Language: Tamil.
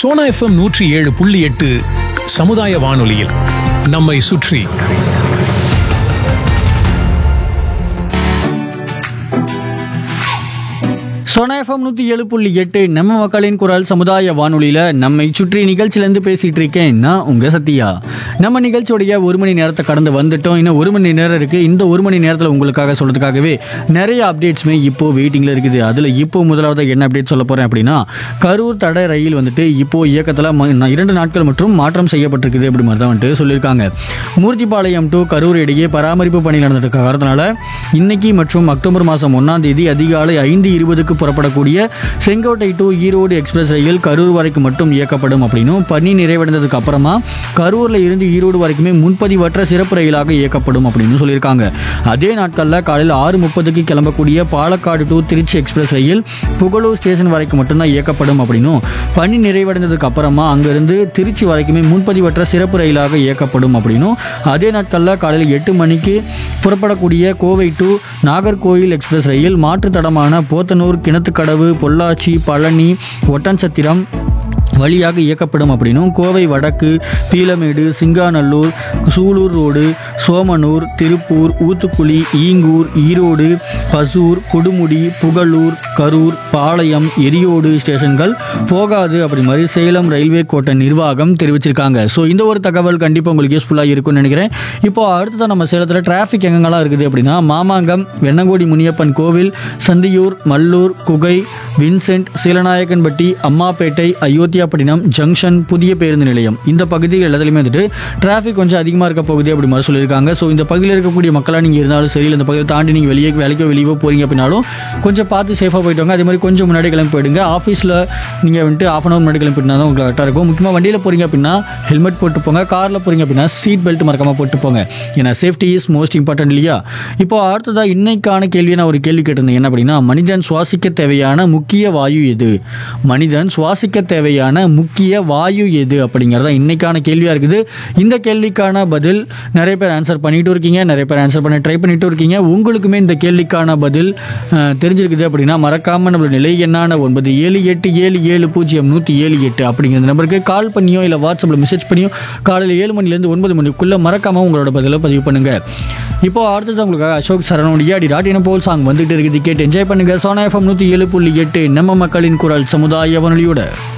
சோனா எஃப்எம் நூற்றி ஏழு புள்ளி எட்டு சமுதாய வானொலியில் நம்மை சுற்றி சோனா எஃப்எம் நூற்றி ஏழு புள்ளி எட்டு நம்ம மக்களின் குரல் சமுதாய வானொலியில் நம்மை சுற்றி நிகழ்ச்சியிலேருந்து பேசிகிட்டு இருக்கேன் நான் உங்கள் சத்யா நம்ம நிகழ்ச்சியோடைய ஒரு மணி நேரத்தை கடந்து வந்துட்டோம் இன்னும் ஒரு மணி நேரம் இருக்குது இந்த ஒரு மணி நேரத்தில் உங்களுக்காக சொல்கிறதுக்காகவே நிறைய அப்டேட்ஸுமே இப்போது வெயிட்டிங்கில் இருக்குது அதில் இப்போ முதலாவது என்ன அப்டேட் சொல்ல போகிறேன் அப்படின்னா கரூர் தடை ரயில் வந்துட்டு இப்போது இயக்கத்தில் இரண்டு நாட்கள் மற்றும் மாற்றம் செய்யப்பட்டிருக்குது அப்படி மாதிரி தான் வந்துட்டு சொல்லியிருக்காங்க மூர்த்திபாளையம் டு கரூர் இடையே பராமரிப்பு பணி நடந்துட்டு காரணத்தினால இன்னைக்கு மற்றும் அக்டோபர் மாதம் ஒன்றாம் தேதி அதிகாலை ஐந்து இருபதுக்கு புறப்படக்கூடிய செங்கோட்டை டு ஈரோடு எக்ஸ்பிரஸ் ரயில் கரூர் வரைக்கும் மட்டும் இயக்கப்படும் அப்படின்னும் பணி நிறைவடைந்ததுக்கு அப்புறமா கரூரில் இருந்து ஈரோடு வரைக்குமே முன்பதிவற்ற சிறப்பு ரயிலாக இயக்கப்படும் அப்படின்னு சொல்லியிருக்காங்க அதே நாட்களில் காலையில் ஆறு முப்பதுக்கு கிளம்பக்கூடிய பாலக்காடு டு திருச்சி எக்ஸ்பிரஸ் ரயில் புகழூர் ஸ்டேஷன் வரைக்கும் மட்டும்தான் இயக்கப்படும் அப்படின்னும் பணி நிறைவடைந்ததுக்கு அப்புறமா அங்கிருந்து திருச்சி வரைக்குமே முன்பதிவற்ற சிறப்பு ரயிலாக இயக்கப்படும் அப்படின்னும் அதே நாட்களில் காலையில் எட்டு மணிக்கு புறப்படக்கூடிய கோவை டு நாகர்கோயில் எக்ஸ்பிரஸ் ரயில் மாற்றுத்தடமான போத்தனூர் கிணத்துக்கடவு பொள்ளாச்சி பழனி ஒட்டன்சத்திரம் வழியாக இயக்கப்படும் அப்படின்னும் கோவை வடக்கு பீலமேடு சிங்காநல்லூர் சூலூர் ரோடு சோமனூர் திருப்பூர் ஊத்துக்குளி ஈங்கூர் ஈரோடு பசூர் கொடுமுடி புகழூர் கரூர் பாளையம் எரியோடு ஸ்டேஷன்கள் போகாது அப்படி மாதிரி சேலம் ரயில்வே கோட்ட நிர்வாகம் தெரிவிச்சிருக்காங்க ஸோ இந்த ஒரு தகவல் கண்டிப்பாக உங்களுக்கு யூஸ்ஃபுல்லாக இருக்கும்னு நினைக்கிறேன் இப்போ அடுத்ததான் நம்ம சேலத்தில் டிராஃபிக் எங்கெங்கெல்லாம் இருக்குது அப்படின்னா மாமாங்கம் வெண்ணங்கோடி முனியப்பன் கோவில் சந்தியூர் மல்லூர் குகை வின்சென்ட் சீலநாயக்கன்பட்டி அம்மாப்பேட்டை அயோத்தியாப்பட்டினம் ஜங்ஷன் புதிய பேருந்து நிலையம் இந்த பகுதிகள் எல்லாத்துலேயுமே வந்துட்டு டிராஃபிக் கொஞ்சம் அதிகமாக இருக்க போகுது அப்படி மாதிரி சொல்லியிருக்காங்க ஸோ இந்த பகுதியில் இருக்கக்கூடிய மக்களாக நீங்கள் இருந்தாலும் சரி இல்லை இந்த பகுதியை தாண்டி நீங்கள் வெளியே வேலைக்கோ வெளியவோ போகிறீங்க அப்படின்னாலும் கொஞ்சம் பார்த்து சேஃபாக போயிட்டு வாங்க அதே மாதிரி கொஞ்சம் முன்னாடி கிளம்பி போயிடுங்க ஆஃபீஸில் நீங்கள் வந்துட்டு ஆஃப் அன் அவர் முன்னாடி கிளம்பி போயிட்டு தான் உங்களுக்கு கரெக்டாக இருக்கும் முக்கியமாக வண்டியில் போகிறீங்க அப்படின்னா ஹெல்மெட் போட்டு போங்க காரில் போகிறீங்க அப்படின்னா சீட் பெல்ட் மறக்காமல் போட்டு போங்க ஏன்னா சேஃப்டி இஸ் மோஸ்ட் இம்பார்ட்டன்ட் இல்லையா இப்போ அடுத்ததாக இன்னைக்கான கேள்வியை நான் ஒரு கேள்வி கேட்டிருந்தேன் என்ன அப்படின்னா மனிதன் சுவாசிக்க தேவையான முக்கிய வாயு எது மனிதன் சுவாசிக்க தேவையான முக்கிய வாயு எது அப்படிங்கிறது தான் இன்னைக்கான கேள்வியாக இருக்குது இந்த கேள்விக்கான பதில் நிறைய பேர் ஆன்சர் பண்ணிட்டு இருக்கீங்க நிறைய பேர் ஆன்சர் பண்ண ட்ரை பண்ணிட்டு இருக்கீங்க உங்களுக்குமே இந்த கேள்விக்கான பதில் அஹ், தெரிஞ்சிருக்குது அப்படின்னா மறக்காம நம்மளோட நிலை எண்ணான ஒன்பது ஏழு எட்டு ஏழு ஏழு பூஜ்ஜியம் நூற்றி ஏழு எட்டு அப்படிங்கிற நம்பருக்கு கால் பண்ணியோ இல்லை வாட்ஸ்அப்பில் மெசேஜ் பண்ணியோ காலையில் ஏழு மணிலேருந்து ஒன்பது மணிக்குள்ளே மறக்காம உங்களோட பதிலை பதிவு பண்ணுங்க இப்போ அடுத்தது உங்களுக்காக அசோக் சரணுடைய அடி ராட்டின போல் சாங் வந்துட்டு இருக்குது கேட்டு என்ஜாய் பண்ணுங்க சோனா எஃப்எம் நூற்றி ஏழு புள்ளி எட்டு நம்ம மக்களின் குரல் சமுதாய வானொலியோட